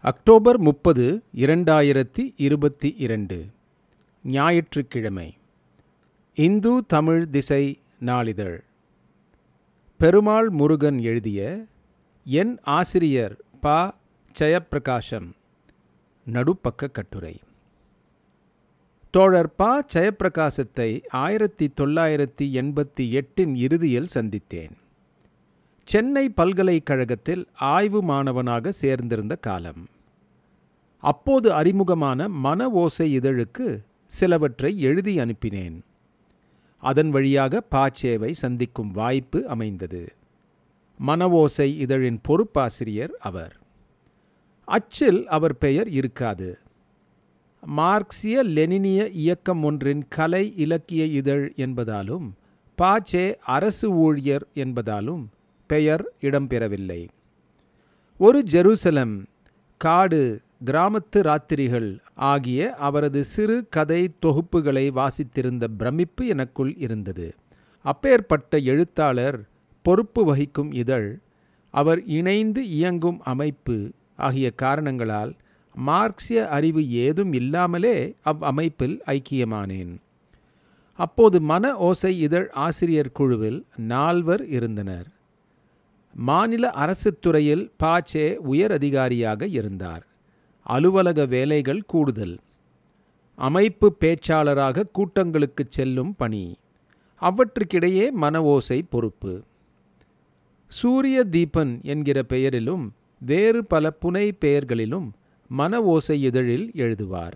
October முப்பது இரண்டாயிரத்தி இருபத்தி இரண்டு ஞாயிற்றுக்கிழமை இந்து தமிழ் திசை நாளிதழ் பெருமாள் முருகன் எழுதிய என் ஆசிரியர் ப ஜெயப்பிரகாசம் நடுப்பக்க கட்டுரை தோழர் ப ஜெயப்பிரகாசத்தை ஆயிரத்தி தொள்ளாயிரத்தி எண்பத்தி எட்டின் இறுதியில் சந்தித்தேன் சென்னை பல்கலைக்கழகத்தில் ஆய்வு மாணவனாக சேர்ந்திருந்த காலம் அப்போது அறிமுகமான மன ஓசை இதழுக்கு சிலவற்றை எழுதி அனுப்பினேன் அதன் வழியாக பாச்சேவை சந்திக்கும் வாய்ப்பு அமைந்தது மன ஓசை இதழின் பொறுப்பாசிரியர் அவர் அச்சில் அவர் பெயர் இருக்காது மார்க்சிய லெனினிய இயக்கம் ஒன்றின் கலை இலக்கிய இதழ் என்பதாலும் பாச்சே அரசு ஊழியர் என்பதாலும் பெயர் இடம்பெறவில்லை ஒரு ஜெருசலம் காடு கிராமத்து ராத்திரிகள் ஆகிய அவரது சிறு கதை தொகுப்புகளை வாசித்திருந்த பிரமிப்பு எனக்குள் இருந்தது அப்பேற்பட்ட எழுத்தாளர் பொறுப்பு வகிக்கும் இதழ் அவர் இணைந்து இயங்கும் அமைப்பு ஆகிய காரணங்களால் மார்க்சிய அறிவு ஏதும் இல்லாமலே அவ்வமைப்பில் ஐக்கியமானேன் அப்போது மன ஓசை இதழ் ஆசிரியர் குழுவில் நால்வர் இருந்தனர் மாநில அரசுத் துறையில் பாச்சே உயர் அதிகாரியாக இருந்தார் அலுவலக வேலைகள் கூடுதல் அமைப்பு பேச்சாளராக கூட்டங்களுக்கு செல்லும் பணி அவற்றுக்கிடையே மன ஓசை பொறுப்பு சூரிய தீபன் என்கிற பெயரிலும் வேறு பல புனை பெயர்களிலும் மன ஓசை இதழில் எழுதுவார்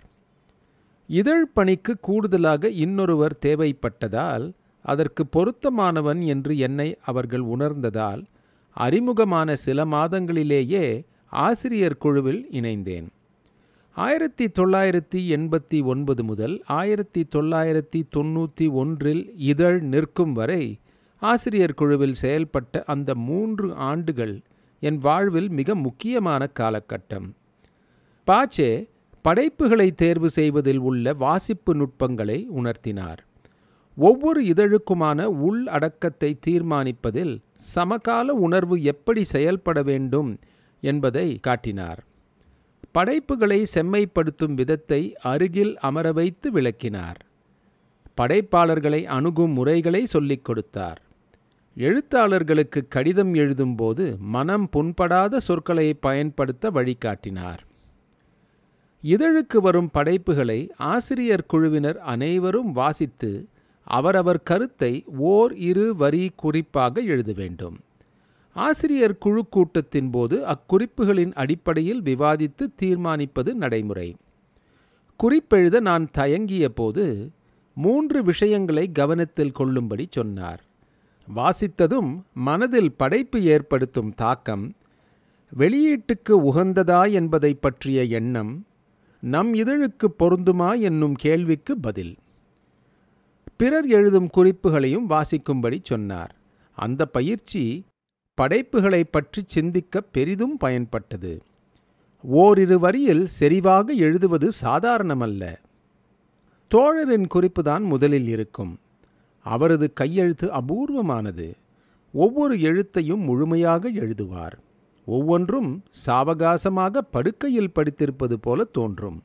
இதழ் பணிக்கு கூடுதலாக இன்னொருவர் தேவைப்பட்டதால் அதற்கு பொருத்தமானவன் என்று என்னை அவர்கள் உணர்ந்ததால் அறிமுகமான சில மாதங்களிலேயே ஆசிரியர் குழுவில் இணைந்தேன் ஆயிரத்தி தொள்ளாயிரத்தி எண்பத்தி ஒன்பது முதல் ஆயிரத்தி தொள்ளாயிரத்தி தொண்ணூற்றி ஒன்றில் இதழ் நிற்கும் வரை ஆசிரியர் குழுவில் செயல்பட்ட அந்த மூன்று ஆண்டுகள் என் வாழ்வில் மிக முக்கியமான காலகட்டம் பாச்சே படைப்புகளை தேர்வு செய்வதில் உள்ள வாசிப்பு நுட்பங்களை உணர்த்தினார் ஒவ்வொரு இதழுக்குமான உள் அடக்கத்தை தீர்மானிப்பதில் சமகால உணர்வு எப்படி செயல்பட வேண்டும் என்பதை காட்டினார் படைப்புகளை செம்மைப்படுத்தும் விதத்தை அருகில் அமர வைத்து விளக்கினார் படைப்பாளர்களை அணுகும் முறைகளை சொல்லிக் கொடுத்தார் எழுத்தாளர்களுக்கு கடிதம் எழுதும்போது மனம் புண்படாத சொற்களை பயன்படுத்த வழிகாட்டினார் இதழுக்கு வரும் படைப்புகளை ஆசிரியர் குழுவினர் அனைவரும் வாசித்து அவரவர் கருத்தை ஓர் இரு வரி குறிப்பாக எழுத வேண்டும் ஆசிரியர் குழு கூட்டத்தின் போது அக்குறிப்புகளின் அடிப்படையில் விவாதித்து தீர்மானிப்பது நடைமுறை குறிப்பெழுத நான் தயங்கிய போது மூன்று விஷயங்களை கவனத்தில் கொள்ளும்படி சொன்னார் வாசித்ததும் மனதில் படைப்பு ஏற்படுத்தும் தாக்கம் வெளியீட்டுக்கு உகந்ததா என்பதை பற்றிய எண்ணம் நம் இதழுக்கு பொருந்துமா என்னும் கேள்விக்கு பதில் பிறர் எழுதும் குறிப்புகளையும் வாசிக்கும்படி சொன்னார் அந்த பயிற்சி படைப்புகளை பற்றி சிந்திக்க பெரிதும் பயன்பட்டது ஓரிரு வரியில் செறிவாக எழுதுவது சாதாரணமல்ல தோழரின் குறிப்புதான் முதலில் இருக்கும் அவரது கையெழுத்து அபூர்வமானது ஒவ்வொரு எழுத்தையும் முழுமையாக எழுதுவார் ஒவ்வொன்றும் சாவகாசமாக படுக்கையில் படித்திருப்பது போல தோன்றும்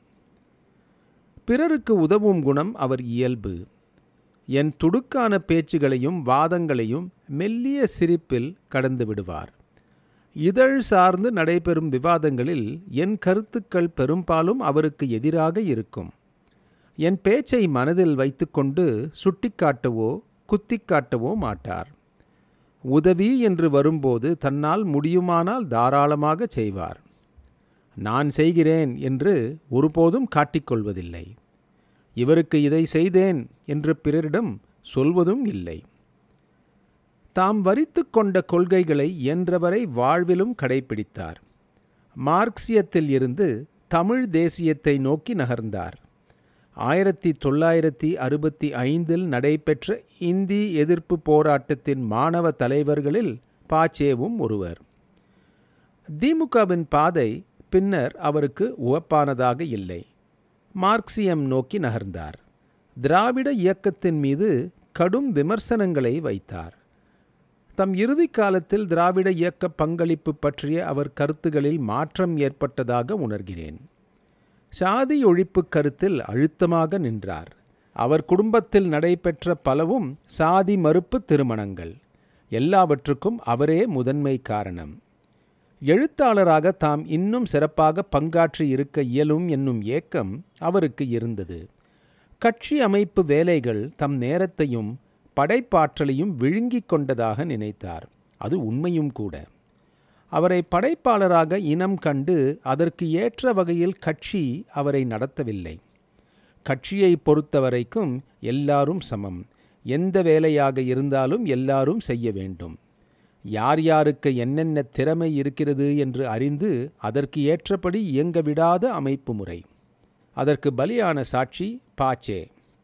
பிறருக்கு உதவும் குணம் அவர் இயல்பு என் துடுக்கான பேச்சுகளையும் வாதங்களையும் மெல்லிய சிரிப்பில் கடந்து விடுவார் இதழ் சார்ந்து நடைபெறும் விவாதங்களில் என் கருத்துக்கள் பெரும்பாலும் அவருக்கு எதிராக இருக்கும் என் பேச்சை மனதில் வைத்துக்கொண்டு சுட்டிக்காட்டவோ குத்திக்காட்டவோ மாட்டார் உதவி என்று வரும்போது தன்னால் முடியுமானால் தாராளமாக செய்வார் நான் செய்கிறேன் என்று ஒருபோதும் காட்டிக்கொள்வதில்லை இவருக்கு இதை செய்தேன் என்று பிறரிடம் சொல்வதும் இல்லை தாம் வரித்து கொண்ட கொள்கைகளை இயன்றவரை வாழ்விலும் கடைபிடித்தார் மார்க்சியத்தில் இருந்து தமிழ் தேசியத்தை நோக்கி நகர்ந்தார் ஆயிரத்தி தொள்ளாயிரத்தி அறுபத்தி ஐந்தில் நடைபெற்ற இந்தி எதிர்ப்பு போராட்டத்தின் மாணவ தலைவர்களில் பாச்சேவும் ஒருவர் திமுகவின் பாதை பின்னர் அவருக்கு உவப்பானதாக இல்லை மார்க்சியம் நோக்கி நகர்ந்தார் திராவிட இயக்கத்தின் மீது கடும் விமர்சனங்களை வைத்தார் தம் இறுதி காலத்தில் திராவிட இயக்க பங்களிப்பு பற்றிய அவர் கருத்துகளில் மாற்றம் ஏற்பட்டதாக உணர்கிறேன் சாதி ஒழிப்பு கருத்தில் அழுத்தமாக நின்றார் அவர் குடும்பத்தில் நடைபெற்ற பலவும் சாதி மறுப்பு திருமணங்கள் எல்லாவற்றுக்கும் அவரே முதன்மை காரணம் எழுத்தாளராக தாம் இன்னும் சிறப்பாக பங்காற்றி இருக்க இயலும் என்னும் ஏக்கம் அவருக்கு இருந்தது கட்சி அமைப்பு வேலைகள் தம் நேரத்தையும் படைப்பாற்றலையும் விழுங்கிக் கொண்டதாக நினைத்தார் அது உண்மையும் கூட அவரை படைப்பாளராக இனம் கண்டு அதற்கு ஏற்ற வகையில் கட்சி அவரை நடத்தவில்லை கட்சியை பொறுத்தவரைக்கும் எல்லாரும் சமம் எந்த வேலையாக இருந்தாலும் எல்லாரும் செய்ய வேண்டும் யார் யாருக்கு என்னென்ன திறமை இருக்கிறது என்று அறிந்து அதற்கு ஏற்றபடி இயங்க விடாத அமைப்பு முறை அதற்கு பலியான சாட்சி பாச்சே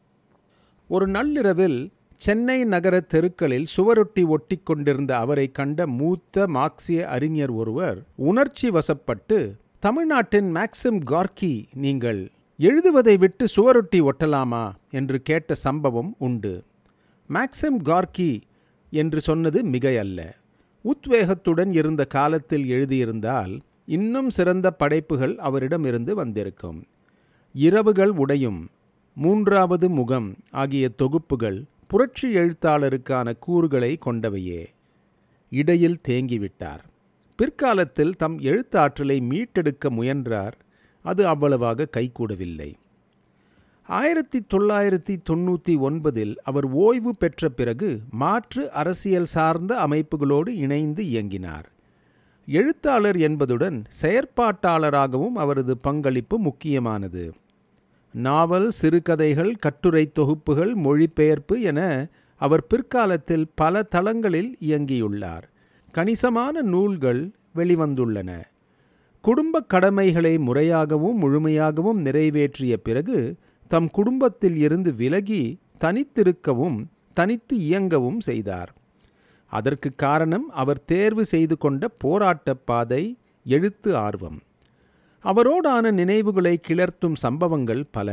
ஒரு நள்ளிரவில் சென்னை நகர தெருக்களில் சுவரொட்டி ஒட்டி கொண்டிருந்த அவரை கண்ட மூத்த மார்க்சிய அறிஞர் ஒருவர் உணர்ச்சி வசப்பட்டு தமிழ்நாட்டின் மேக்சிம் கார்கி நீங்கள் எழுதுவதை விட்டு சுவரொட்டி ஒட்டலாமா என்று கேட்ட சம்பவம் உண்டு மேக்சிம் கார்கி என்று சொன்னது மிகையல்ல உத்வேகத்துடன் இருந்த காலத்தில் எழுதியிருந்தால் இன்னும் சிறந்த படைப்புகள் அவரிடமிருந்து வந்திருக்கும் இரவுகள் உடையும் மூன்றாவது முகம் ஆகிய தொகுப்புகள் புரட்சி எழுத்தாளருக்கான கூறுகளை கொண்டவையே இடையில் தேங்கிவிட்டார் பிற்காலத்தில் தம் எழுத்தாற்றலை மீட்டெடுக்க முயன்றார் அது அவ்வளவாக கைகூடவில்லை ஆயிரத்தி தொள்ளாயிரத்தி தொண்ணூற்றி ஒன்பதில் அவர் ஓய்வு பெற்ற பிறகு மாற்று அரசியல் சார்ந்த அமைப்புகளோடு இணைந்து இயங்கினார் எழுத்தாளர் என்பதுடன் செயற்பாட்டாளராகவும் அவரது பங்களிப்பு முக்கியமானது நாவல் சிறுகதைகள் கட்டுரை தொகுப்புகள் மொழிபெயர்ப்பு என அவர் பிற்காலத்தில் பல தளங்களில் இயங்கியுள்ளார் கணிசமான நூல்கள் வெளிவந்துள்ளன குடும்ப கடமைகளை முறையாகவும் முழுமையாகவும் நிறைவேற்றிய பிறகு தம் குடும்பத்தில் இருந்து விலகி தனித்திருக்கவும் தனித்து இயங்கவும் செய்தார் அதற்கு காரணம் அவர் தேர்வு செய்து கொண்ட போராட்டப் பாதை எழுத்து ஆர்வம் அவரோடான நினைவுகளை கிளர்த்தும் சம்பவங்கள் பல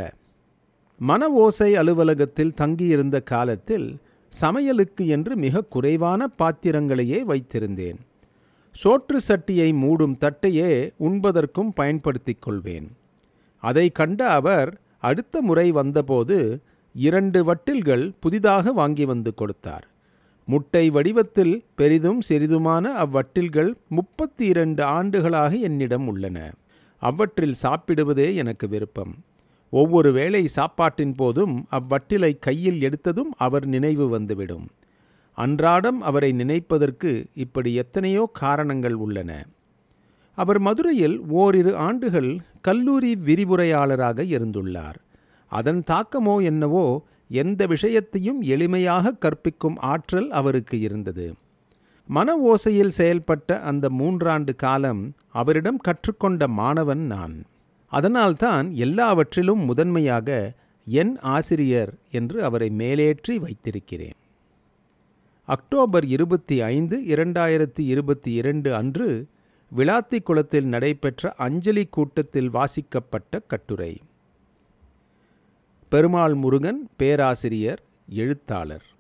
மன ஓசை அலுவலகத்தில் தங்கியிருந்த காலத்தில் சமையலுக்கு என்று மிக குறைவான பாத்திரங்களையே வைத்திருந்தேன் சோற்று சட்டியை மூடும் தட்டையே உண்பதற்கும் பயன்படுத்திக் கொள்வேன் அதை கண்ட அவர் அடுத்த முறை வந்தபோது இரண்டு வட்டில்கள் புதிதாக வாங்கி வந்து கொடுத்தார் முட்டை வடிவத்தில் பெரிதும் சிறிதுமான அவ்வட்டில்கள் முப்பத்தி இரண்டு ஆண்டுகளாக என்னிடம் உள்ளன அவ்வற்றில் சாப்பிடுவதே எனக்கு விருப்பம் ஒவ்வொரு வேளை சாப்பாட்டின் போதும் அவ்வட்டிலை கையில் எடுத்ததும் அவர் நினைவு வந்துவிடும் அன்றாடம் அவரை நினைப்பதற்கு இப்படி எத்தனையோ காரணங்கள் உள்ளன அவர் மதுரையில் ஓரிரு ஆண்டுகள் கல்லூரி விரிவுரையாளராக இருந்துள்ளார் அதன் தாக்கமோ என்னவோ எந்த விஷயத்தையும் எளிமையாக கற்பிக்கும் ஆற்றல் அவருக்கு இருந்தது மன ஓசையில் செயல்பட்ட அந்த மூன்றாண்டு காலம் அவரிடம் கற்றுக்கொண்ட மாணவன் நான் அதனால்தான் எல்லாவற்றிலும் முதன்மையாக என் ஆசிரியர் என்று அவரை மேலேற்றி வைத்திருக்கிறேன் அக்டோபர் இருபத்தி ஐந்து இரண்டாயிரத்தி இருபத்தி இரண்டு அன்று விளாத்தி குளத்தில் நடைபெற்ற அஞ்சலி கூட்டத்தில் வாசிக்கப்பட்ட கட்டுரை பெருமாள் முருகன் பேராசிரியர் எழுத்தாளர்